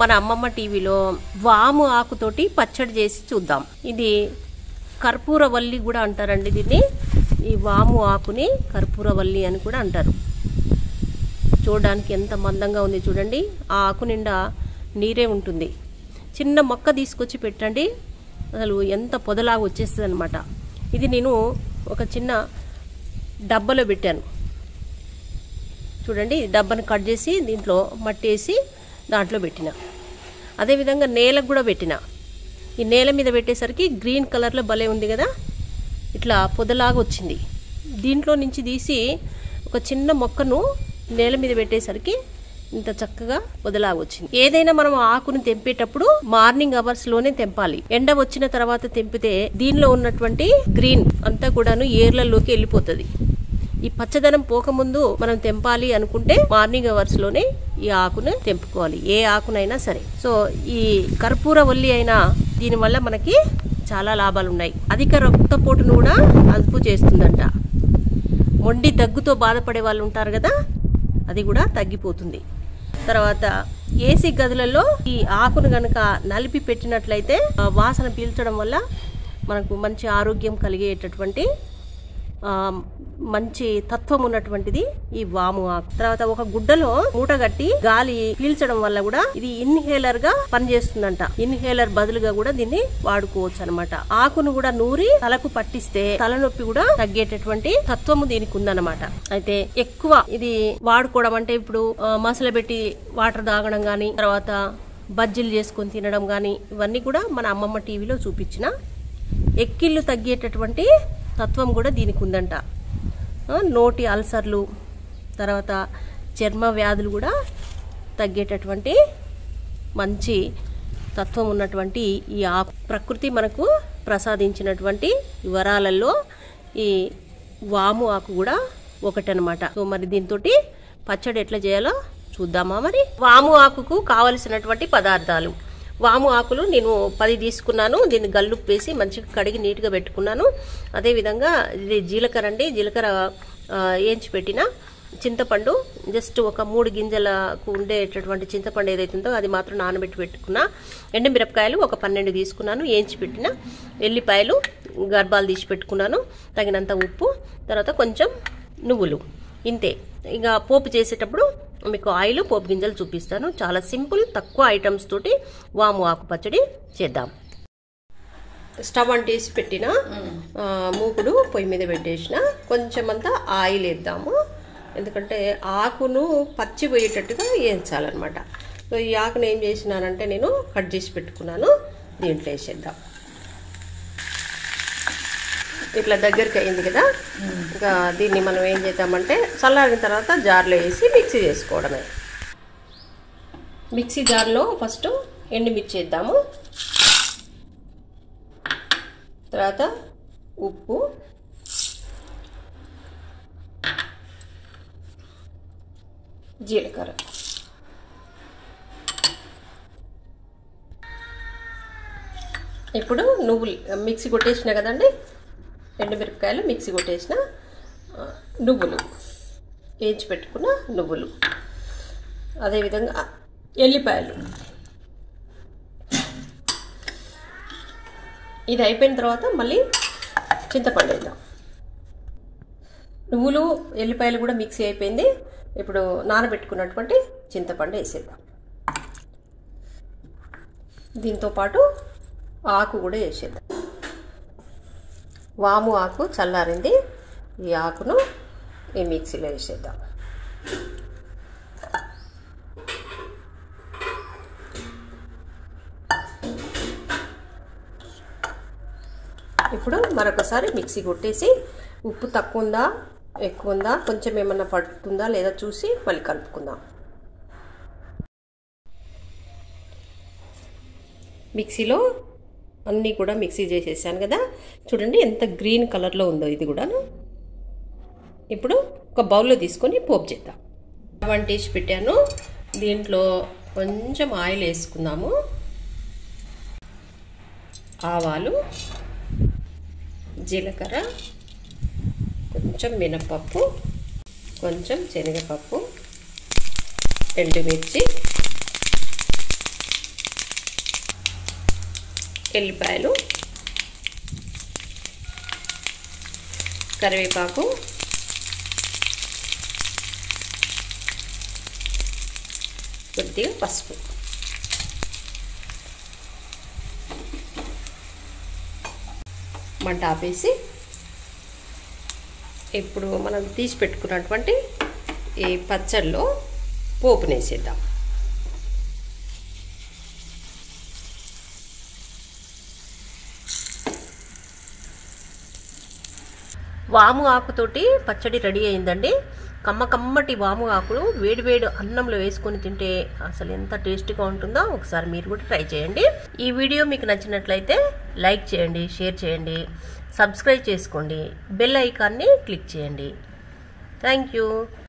మన అమ్మమ్మ టీవీలో వాము ఆకుతోటి పచ్చడి చేసి చూద్దాం ఇది కర్పూరవల్లి కూడా అంటారండి దీన్ని ఈ వాము ఆకుని కర్పూరవల్లి అని కూడా అంటారు చూడడానికి ఎంత మందంగా ఉంది చూడండి ఆ ఆకు నిండా నీరే ఉంటుంది చిన్న మొక్క తీసుకొచ్చి పెట్టండి అసలు ఎంత పొదలాగా వచ్చేస్తుంది అనమాట ఇది నేను ఒక చిన్న డబ్బాలో పెట్టాను చూడండి ఈ డబ్బాని కట్ చేసి దీంట్లో మట్టి వేసి దాంట్లో పెట్టిన అదేవిధంగా నేలకు కూడా పెట్టిన ఈ నేల మీద పెట్టేసరికి గ్రీన్ కలర్లో భలే ఉంది కదా ఇట్లా పొదలాగా వచ్చింది దీంట్లో నుంచి తీసి ఒక చిన్న మొక్కను నేల మీద పెట్టేసరికి ఇంత చక్కగా పొదలాగా వచ్చింది ఏదైనా మనం ఆకును తెంపేటప్పుడు మార్నింగ్ అవర్స్ లోనే తెంపాలి ఎండ వచ్చిన తర్వాత తెంపితే దీనిలో ఉన్నటువంటి గ్రీన్ అంతా కూడాను ఏర్లలోకి వెళ్ళిపోతుంది ఈ పచ్చదనం పోకముందు మనం తెంపాలి అనుకుంటే మార్నింగ్ అవర్స్ లోనే ఈ ఆకును తెంపుకోవాలి ఏ ఆకునైనా సరే సో ఈ కర్పూర వల్లి అయినా దీనివల్ల మనకి చాలా లాభాలు ఉన్నాయి అధిక రక్తపోటును కూడా అదుపు చేస్తుందంట మొండి దగ్గుతో బాధపడే వాళ్ళు ఉంటారు కదా అది కూడా తగ్గిపోతుంది తర్వాత ఏసీ గదులలో ఈ ఆకును గనక నలిపి పెట్టినట్లయితే ఆ వాసన పీల్చడం వల్ల మనకు మంచి ఆరోగ్యం కలిగేటటువంటి ఆ, మంచి తత్వం ఉన్నటువంటిది ఈ వాము ఆకు తర్వాత ఒక గుడ్డలో మూట కట్టి గాలి పీల్చడం వల్ల కూడా ఇది ఇన్హేలర్ గా పనిచేస్తుందంట ఇన్హేలర్ బదులుగా కూడా దీన్ని వాడుకోవచ్చు అనమాట ఆకును కూడా నూరి తలకు పట్టిస్తే తలనొప్పి కూడా తగ్గేటటువంటి తత్వము దీనికి ఉందన్నమాట అయితే ఎక్కువ ఇది వాడుకోవడం అంటే ఇప్పుడు ఆ, మసలబెట్టి వాటర్ తాగడం గాని తర్వాత బజ్జీలు చేసుకొని తినడం గాని ఇవన్నీ కూడా మన అమ్మమ్మ టీవీలో చూపించిన ఎక్కిళ్ళు తగ్గేటటువంటి తత్వం కూడా దీనికి ఉందంట ఆ, నోటి అల్సర్లు తర్వాత చర్మ వ్యాధులు కూడా తగ్గేటటువంటి మంచి తత్వం ఉన్నటువంటి ఈ ఆకు ప్రకృతి మనకు ప్రసాదించినటువంటి ఈ వరాలలో ఈ వాము ఆకు కూడా ఒకటనమాట సో మరి దీంతో పచ్చడి ఎట్లా చేయాలో చూద్దామా మరి వాము ఆకుకు కావలసినటువంటి పదార్థాలు వాము ఆకులు నేను పది తీసుకున్నాను దీన్ని గల్లుప్పు వేసి మంచిగా కడిగి నీట్గా పెట్టుకున్నాను అదేవిధంగా ఇది జీలకర్ర అండి జీలకర్ర ఆ, ఏంచి పెట్టిన చింతపండు జస్ట్ ఒక మూడు గింజలకు ఉండేటటువంటి చింతపండు ఏదైతే ఉందో అది మాత్రం నానబెట్టి పెట్టుకున్నా ఎండుమిరపకాయలు ఒక పన్నెండు తీసుకున్నాను ఏంచి పెట్టిన ఎల్లిపాయలు గర్భాలు తీసి పెట్టుకున్నాను తగినంత ఉప్పు తర్వాత కొంచెం నువ్వులు ఇంతే ఇక పోపు చేసేటప్పుడు మీకు ఆయిల్ పోపు గింజలు చూపిస్తాను చాలా సింపుల్ తక్కువ ఐటమ్స్ తోటి వాము ఆకు పచ్చడి చేద్దాం స్టవ్ అంటేసి పెట్టిన ఆ, మూకుడు పొయ్యి మీద పెట్టేసిన కొంచెం అంతా ఆయిల్ వేద్దాము ఎందుకంటే ఆకును పచ్చి పోయేటట్టుగా వేయించాలన్నమాట సో ఈ ఆకును ఏం చేసినానంటే నేను కట్ చేసి పెట్టుకున్నాను దీంట్లో వేసేద్దాం ఇట్లా దగ్గరికి అయింది కదా ఇంకా దీన్ని మనం ఏం చేద్దామంటే చల్లారిన తర్వాత జార్లో వేసి మిక్సీ చేసుకోవడమే మిక్సీ జార్లో ఫస్ట్ ఎండుమిర్చి వేద్దాము తర్వాత ఉప్పు జీలకర్ర ఇప్పుడు నువ్వులు మిక్సీ కొట్టేసిన కదండి ఎండుమిరపకాయలు మిక్సీ కొట్టేసిన ఆ, నువ్వులు వేయించి పెట్టుకున్న నువ్వులు అదేవిధంగా ఎల్లిపాయలు ఇది అయిపోయిన తర్వాత మళ్ళీ చింతపండు వేద్దాం నువ్వులు ఎల్లిపాయలు కూడా మిక్సీ అయిపోయింది ఇప్పుడు నానబెట్టుకున్నటువంటి చింతపండు వేసేద్దాం దీంతో పాటు ఆకు కూడా వేసేద్దాం వాము ఆకు చల్లారింది ఈ ఆకును ఈ మిక్సీలో వేసేద్దాం ఇప్పుడు మరొకసారి మిక్సీ కొట్టేసి ఉప్పు తక్కువ ఉందా ఎక్కువ ఉందా కొంచెం ఏమన్నా పడుతుందా లేదా చూసి మళ్ళీ కలుపుకుందాం మిక్సీలో అన్నీ కూడా మిక్సీ చేసేసాను కదా చూడండి ఎంత గ్రీన్ కలర్లో ఉందో ఇది కూడాను ఇప్పుడు ఒక బౌల్లో తీసుకొని పోపు చేద్దాం వన్ టేసి పెట్టాను దీంట్లో కొంచెం ఆయిల్ వేసుకుందాము ఆవాలు జీలకర్ర కొంచెం మినపప్పు కొంచెం శనగపప్పు ఎండుమిర్చి ఎల్లిపాయలు కరివేపాకు కొద్దిగా పసుపు మంట ఆపేసి ఇప్పుడు మనం తీసి పెట్టుకున్నటువంటి ఈ పచ్చడిలో పోపునేసేద్దాం వాము ఆకుతోటి పచ్చడి రెడీ అయిందండి కమ్మ కమ్మటి వాము ఆకులు వేడి వేడి అన్నంలో వేసుకొని తింటే అసలు ఎంత టేస్టీగా ఉంటుందో ఒకసారి మీరు కూడా ట్రై చేయండి ఈ వీడియో మీకు నచ్చినట్లయితే లైక్ చేయండి షేర్ చేయండి సబ్స్క్రైబ్ చేసుకోండి బెల్ ఐకాన్ని క్లిక్ చేయండి థ్యాంక్ యూ